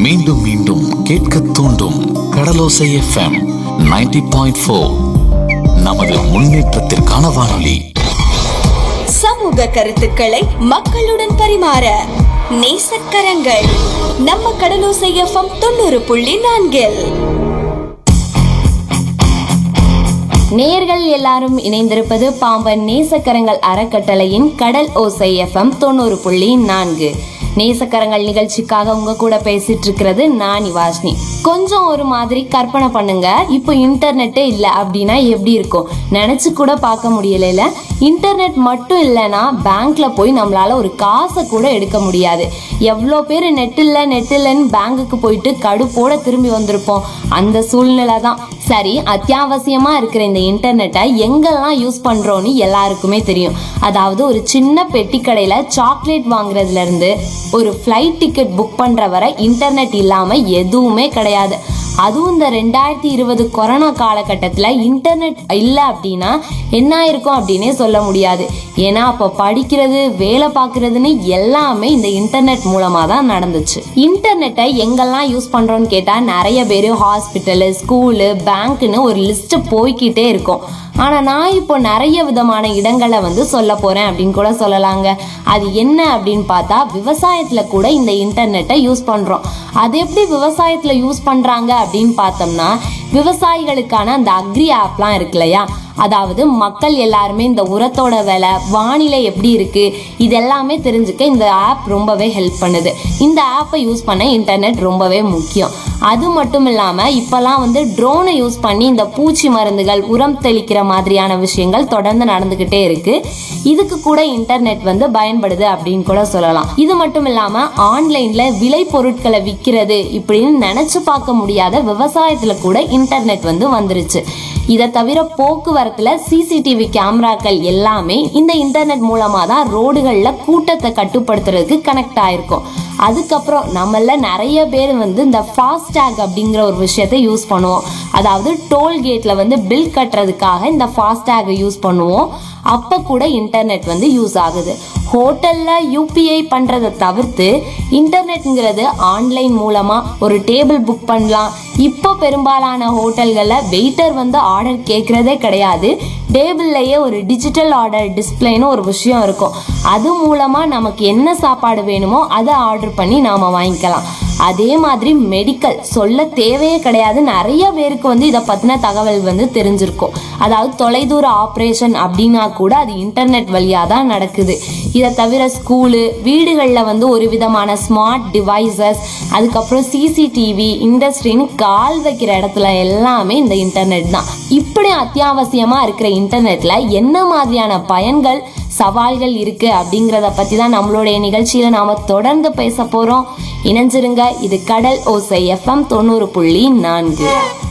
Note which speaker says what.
Speaker 1: மீண்டும் மீண்டும் கேட்க தூண்டும் கடலோசை எஃப்எம் 90.4 பாயிண்ட் நமது முன்னேற்றத்திற்கான வானொலி
Speaker 2: சமூக கருத்துக்களை மக்களுடன் பரிமாற நேசக்கரங்கள் நம்ம கடலோசை எஃப்எம் தொண்ணூறு புள்ளி நான்கில்
Speaker 3: நேர்கள் எல்லாரும் இணைந்திருப்பது பாம்பன் நேசக்கரங்கள் அறக்கட்டளையின் கடல் ஓசை எஃப்எம் தொண்ணூறு புள்ளி நான்கு நேசக்கரங்கள் நிகழ்ச்சிக்காக உங்க கூட பேசிட்டு இருக்கிறது நான் வாஷ்னி கொஞ்சம் ஒரு மாதிரி கற்பனை பண்ணுங்க இப்போ இன்டர்நெட்டே இல்லை அப்படின்னா எப்படி இருக்கும் நினைச்சு கூட பார்க்க முடியல இன்டர்நெட் மட்டும் இல்லைன்னா பேங்க்ல போய் நம்மளால ஒரு காசை கூட எடுக்க முடியாது எவ்வளோ பேர் நெட் இல்லை நெட் இல்லைன்னு பேங்குக்கு போயிட்டு கடுப்போட திரும்பி வந்திருப்போம் அந்த சூழ்நிலை தான் சரி அத்தியாவசியமா இருக்கிற இந்த இன்டர்நெட்டை எங்கெல்லாம் யூஸ் பண்றோம்னு எல்லாருக்குமே தெரியும் அதாவது ஒரு சின்ன பெட்டி கடையில சாக்லேட் வாங்குறதுல இருந்து ஒரு ஃப்ளைட் டிக்கெட் புக் பண்ற வரை இன்டர்நெட் இல்லாம எதுவுமே கிடையாது அதுவும் இந்த ரெண்டாயிரத்தி இருபது கொரோனா காலகட்டத்தில் இன்டர்நெட் இல்லை அப்படின்னா என்ன ஆயிருக்கும் அப்படின்னே சொல்ல முடியாது ஏன்னா அப்போ படிக்கிறது வேலை பார்க்கறதுன்னு எல்லாமே இந்த இன்டர்நெட் மூலமாக தான் நடந்துச்சு இன்டர்நெட்டை எங்கெல்லாம் யூஸ் பண்ணுறோன்னு கேட்டால் நிறைய பேர் ஹாஸ்பிட்டலு ஸ்கூலு பேங்க்னு ஒரு லிஸ்ட் போய்க்கிட்டே இருக்கும் ஆனா நான் இப்போ நிறைய விதமான இடங்களை வந்து சொல்ல போறேன் அப்படின்னு கூட சொல்லலாங்க அது என்ன அப்படின்னு பார்த்தா விவசாயத்துல கூட இந்த இன்டர்நெட்டை யூஸ் பண்றோம் அது எப்படி விவசாயத்துல யூஸ் பண்றாங்க அப்படின்னு பார்த்தோம்னா விவசாயிகளுக்கான அந்த அக்ரி ஆப்லாம் இருக்கு இல்லையா அதாவது மக்கள் எல்லாருமே இந்த உரத்தோட விலை வானிலை எப்படி இருக்கு இது எல்லாமே தெரிஞ்சுக்க இந்த ஆப் ரொம்பவே ஹெல்ப் பண்ணுது இந்த ஆப்பை யூஸ் பண்ண இன்டர்நெட் ரொம்பவே முக்கியம் அது மட்டும் இல்லாம இப்பெல்லாம் வந்து ட்ரோனை யூஸ் பண்ணி இந்த பூச்சி மருந்துகள் உரம் தெளிக்கிற மாதிரியான விஷயங்கள் தொடர்ந்து நடந்துகிட்டே இருக்கு இதுக்கு கூட இன்டர்நெட் வந்து பயன்படுது அப்படின்னு கூட சொல்லலாம் இது மட்டும் இல்லாம ஆன்லைன்ல விலை பொருட்களை விற்கிறது இப்படின்னு நினைச்சு பார்க்க முடியாத விவசாயத்துல கூட இன்டர்நெட் வந்து வந்துருச்சு இதை தவிர போக்குவரத்துல சிசிடிவி கேமராக்கள் எல்லாமே இந்த இன்டர்நெட் மூலமா தான் ரோடுகள்ல கூட்டத்தை கட்டுப்படுத்துறதுக்கு கனெக்ட் ஆயிருக்கும் அதுக்கப்புறம் நம்மள நிறைய பேர் வந்து இந்த ஃபாஸ்டேக் அப்படிங்கிற ஒரு விஷயத்தை யூஸ் பண்ணுவோம் அதாவது டோல் கேட்ல வந்து பில் கட்டுறதுக்காக இந்த ஃபாஸ்டேக் யூஸ் பண்ணுவோம் அப்ப கூட இன்டர்நெட் வந்து யூஸ் ஆகுது ஹோட்டல்ல யூபிஐ பண்றதை தவிர்த்து இன்டர்நெட்ங்கிறது ஆன்லைன் மூலமா ஒரு டேபிள் புக் பண்ணலாம் இப்போ பெரும்பாலான ஹோட்டல்கள்ல வெயிட்டர் வந்து ஆர்டர் கேட்கறதே கிடையாது டேபிள்லயே ஒரு டிஜிட்டல் ஆர்டர் டிஸ்பிளேன்னு ஒரு விஷயம் இருக்கும் அது மூலமா நமக்கு என்ன சாப்பாடு வேணுமோ அதை ஆர்டர் பண்ணி நாம வாங்கிக்கலாம் அதே மாதிரி மெடிக்கல் சொல்ல தேவையே கிடையாது நிறைய பேருக்கு வந்து இதை பத்தின தகவல் வந்து தெரிஞ்சிருக்கும் அதாவது தொலைதூர ஆப்ரேஷன் அப்படின்னா கூட அது இன்டர்நெட் வழியா தான் நடக்குது இதை தவிர ஸ்கூலு வீடுகளில் வந்து ஒரு விதமான ஸ்மார்ட் டிவைசஸ் அதுக்கப்புறம் சிசிடிவி இண்டஸ்ட்ரின்னு கால் வைக்கிற இடத்துல எல்லாமே இந்த இன்டர்நெட் தான் இப்படி அத்தியாவசியமா இருக்கிற இன்டர்நெட்ல என்ன மாதிரியான பயன்கள் சவால்கள் இருக்கு அப்படிங்கிறத பத்தி தான் நம்மளுடைய நிகழ்ச்சியில நாம தொடர்ந்து பேச போறோம் இணைஞ்சிருங்க இது கடல் ஓசை எஃப்எம் தொண்ணூறு புள்ளி நான்கு